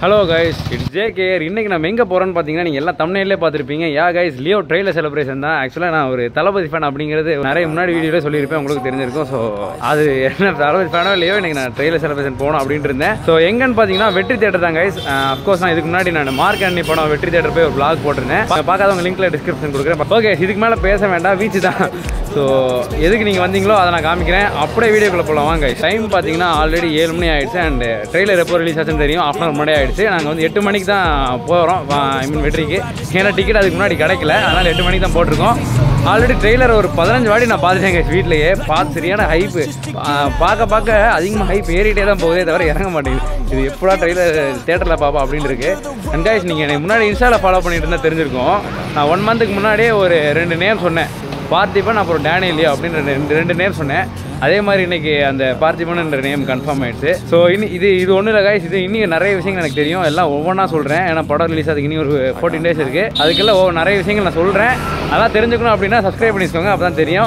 Hello guys it's J care இன்னைக்கு நம்ம எங்கே போகிறோன்னு பார்த்தீங்கன்னா நீங்கள் எல்லாம் தமிழ்லேயே பார்த்துருப்பீங்க yeah guys Leo trailer celebration தான் ஆக்சுவலாக நான் ஒரு தளபதி ஃபேன் அப்படிங்கிறது நிறைய முன்னாடி வீடியோவில் சொல்லியிருப்பேன் உங்களுக்கு தெரிஞ்சிருக்கும் ஸோ அது என்ன தளபதி ஃபேனோ இல்லையோ இன்னைக்கு நான் ட்ரெயிலர் செலிப்ரேஷன் போகணும் அப்படின்ட்டு இருந்தேன் ஸோ எங்கன்னு பார்த்தீங்கன்னா வெற்றி தேட்டர் தான் கைஸ் அஃப்கோர்ஸ் நான் இதுக்கு முன்னாடி நான் மார்க் அண்ணி படம் வெற்றி தேட்டர் போய் ஒரு vlog போட்டிருந்தேன் பா- பார்க்காதவங்க லிங்க்ல டிஸ்கிரிப்ஷன் கொடுக்குறேன் ஓகே இதுக்கு மேலே பேச வேண்டாம் பீச் தான் ஸோ எதுக்கு நீங்கள் வந்தீங்களோ அதை நான் காமிக்கிறேன் அப்படியே வீடியோக்குள்ளே போகலாம் வாங்க டைம் பார்த்தீங்கன்னா ஆல்ரெடி ஏழு மணி ஆயிடுச்சு அண்ட் ட்ரெயிலர் எப்போ ரிலீஸ் ஆச்சுன்னு தெரியும் ஆஃப் அன் முன்னாடி ஆயிடுச்சு நாங்கள் வந்து எட்டு மணிக்கு தான் போகிறோம் ஐ மீன் வெற்றிக்கு ஏன்னா டிக்கெட் அதுக்கு முன்னாடி கிடைக்கல அதனால் எட்டு மணிக்கு தான் போட்டிருக்கோம் ஆல்ரெடி ட்ரெய்லர் ஒரு பதினஞ்சு வாட்டி நான் பார்த்துட்டேன் guys வீட்லயே பார்த்து சரியான ஹைப்பு பார்க்க பார்க்க அதிகமாக ஹைப் ஏறிட்டே தான் போகுதே தவிர இறங்க மாட்டேங்குது இது எப்படா ட்ரெய்லர் தேட்டரில் பார்ப்போம் அப்படின்னு இருக்கு அண்ட் guys நீங்கள் எனக்கு முன்னாடி இன்ஸ்டாவில் ஃபாலோ பண்ணிட்டு இருந்தால் தெரிஞ்சிருக்கும் நான் ஒன் மந்த்துக்கு முன்னாடியே ஒரு ரெண்டு நேம் சொன்னேன் பார்த்திபன் அப்புறம் டேனியலியோ அப்படின்னு ரெண்டு ரெண்டு ரெண்டு நேம் சொன்னேன் அதே மாதிரி இன்னைக்கு அந்த பார்த்திபன்ன்ற நேம் கன்ஃபார்ம் ஆயிடுச்சு ஸோ இனி இது இது ஒன்றும் இல்லை guys இது இன்னும் நிறைய விஷயங்கள் எனக்கு தெரியும் எல்லாம் ஒவ்வொன்றா சொல்கிறேன் ஏன்னா படம் ரிலீஸ் அதுக்கு இனி ஒரு ஃபோர்டீன் டேஸ் இருக்குது அதுக்கெல்லாம் ஒவ்வொரு நிறைய விஷயங்கள் நான் சொல்கிறேன் அதெல்லாம் தெரிஞ்சுக்கணும் அப்படின்னா சப்ஸ்கிரைப் பண்ணிக்கோங்க அப்போ தான் தெரியும்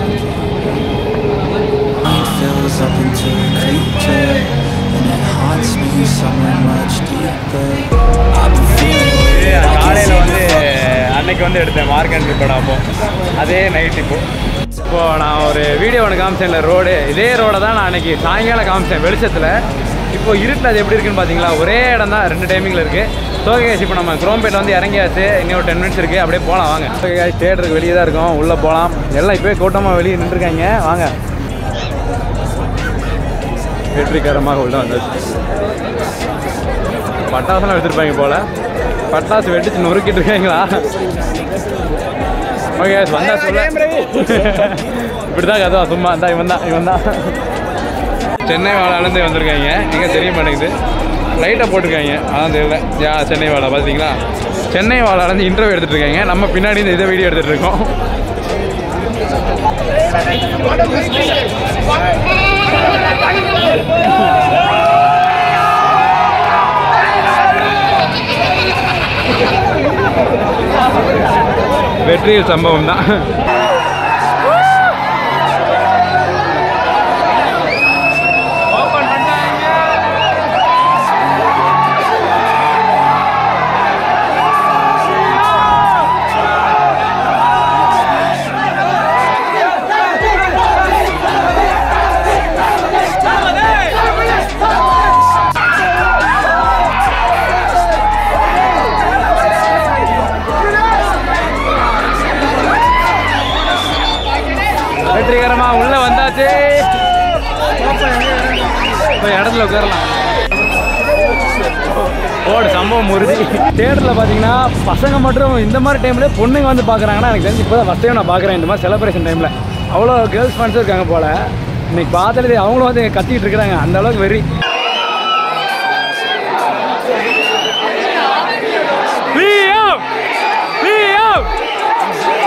fills up into a creature And it haunts me somewhere much deeper I've been feeling காலையில் வந்து அன்னைக்கு வந்து எடுத்தேன் மார்க்கெண்ட் படம் அப்போ அதே நைட் இப்போ இப்போ நான் ஒரு வீடியோ ஒன்று காமிச்சேன்ல ரோடு இதே ரோடை தான் நான் அன்னைக்கு சாயங்காலம் காமிச்சேன் வெளிச்சத்தில் இப்போ இருட்டில் அது எப்படி இருக்குன்னு பார்த்தீங்களா ஒரே இடம் தான் ரெண்டு டைமிங்கில் இருக்குது சோகேஷ் இப்போ நம்ம குரோம்பேட்டில் வந்து இறங்கியாச்சு இன்னும் ஒரு டென் மினிட்ஸ் இருக்குது அப்படியே போகலாம் வாங்க சோகேஷ் தேட்டருக்கு வெளியே தான் இருக்கோம் உள்ளே போகலாம் எல்லாம் இப்போயே கூட்டமாக வெளியே நின்றுருக்காங்க வாங்க வெற்றிகரமாக உள்ள வந்தாச்சு பட்டாசுலாம் எடுத்துருப்பாங்க போல பட்டாசு வெடிச்சு நொறுக்கிட்டு இருக்காங்களா ஓகே வந்தா சொல்ல இப்படி தான் கதவா சும்மா இந்தா இவன் தான் இவன் தான் சென்னை வாழாலேருந்து வந்திருக்காங்க எங்கே தெரிய மாட்டேங்குது லைட்டை போட்டிருக்காங்க அதான் தெரியல யா சென்னை வாழா பார்த்தீங்களா சென்னை வாழாலேருந்து இன்டர்வியூ எடுத்துட்டு இருக்காங்க நம்ம பின்னாடி இந்த இதை வீடியோ எடுத்துட்டு இருக்கோம் வெற்றியில் சம்பவம் தான் வெற்றிகரமா உள்ள வந்தாச்சு இப்போ இடத்துல உட்காரலாம் ஓடு சம்பவம் உறுதி தேட்டரில் பார்த்தீங்கன்னா பசங்க மட்டும் இந்த மாதிரி டைமில் பொண்ணுங்க வந்து பார்க்குறாங்கன்னா எனக்கு தெரிஞ்சு இப்போ தான் ஃபஸ்ட் டைம் நான் பார்க்குறேன் இந்த மாதிரி செலிப்ரேஷன் டைமில் அவ்வளோ கேர்ள்ஸ் ஃபேன்ஸும் இருக்காங்க போல் இன்னைக்கு பார்த்தாலே அவங்களும் வந்து இங்க கத்திட்டு இருக்கிறாங்க அந்த அளவுக்கு வெறி Leo! Leo!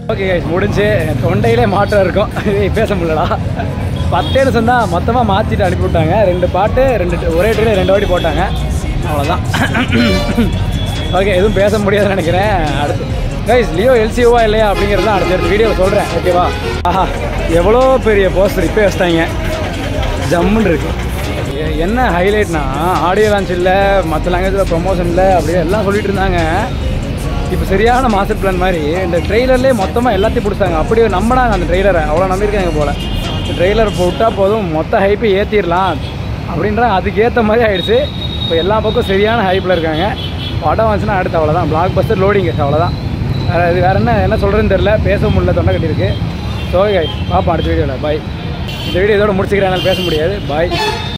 ஓகே கைஸ் முடிஞ்சு தொண்டையிலே மாற்றம் இருக்கும் ஏய், பேச முடியலடா பத்தே நிமிஷம் தான் மொத்தமாக மாற்றிட்டு அனுப்பி விட்டாங்க ரெண்டு பாட்டு ரெண்டு ஒரே ட்ரெயில ரெண்டு வாட்டி போட்டாங்க அவ்வளோதான் ஓகே எதுவும் பேச முடியாதுன்னு நினைக்கிறேன் அடுத்து கைஸ் லியோ எல்சிஓவா இல்லையா அப்படிங்கிறது அடுத்த அடுத்த வீடியோ சொல்கிறேன் ஓகேவா ஆஹா எவ்வளோ பெரிய போஸ்டர் இப்போ வச்சிட்டாங்க ஜம்முன்னு இருக்கு எ- என்ன ஹைலைட்னா ஆடியோ லான்ச் இல்லை மற்ற லாங்குவேஜில் ப்ரொமோஷன் இல்லை அப்படியே எல்லாம் சொல்லிட்டு இருந்தாங்க இப்போ சரியான மாஸ்டர் பிளான் மாதிரி இந்த ட்ரெய்லர்லேயே மொத்தமாக எல்லாத்தையும் பிடிச்சாங்க அப்படியே நம்பினாங்க அந்த ட்ரெய்லரை அவ்வளோ நம்பியிருக்காங்க போல் ட்ரெய்லர் விட்டால் போதும் மொத்த ஹைப்பை ஏற்றிடலாம் அப்படின்ற அதுக்கேற்ற மாதிரி ஆயிடுச்சு இப்போ எல்லா பக்கம் சரியான ஹைப்பில் இருக்காங்க படம் வந்துச்சுன்னா அடுத்து அவ்வளோதான் பிளாக் பஸ்டர் லோடிங் அவ்வளோதான் வேறு இது வேறு என்ன என்ன சொல்கிறேன்னு தெரில பேச முடியல தொண்டை கட்டியிருக்கு ஸோ கை பார்ப்போம் அடுத்த வீடியோவில் பாய் இந்த வீடியோ இதோட முடிச்சுக்கிறேன் என்னால் பேச முடியாது பாய்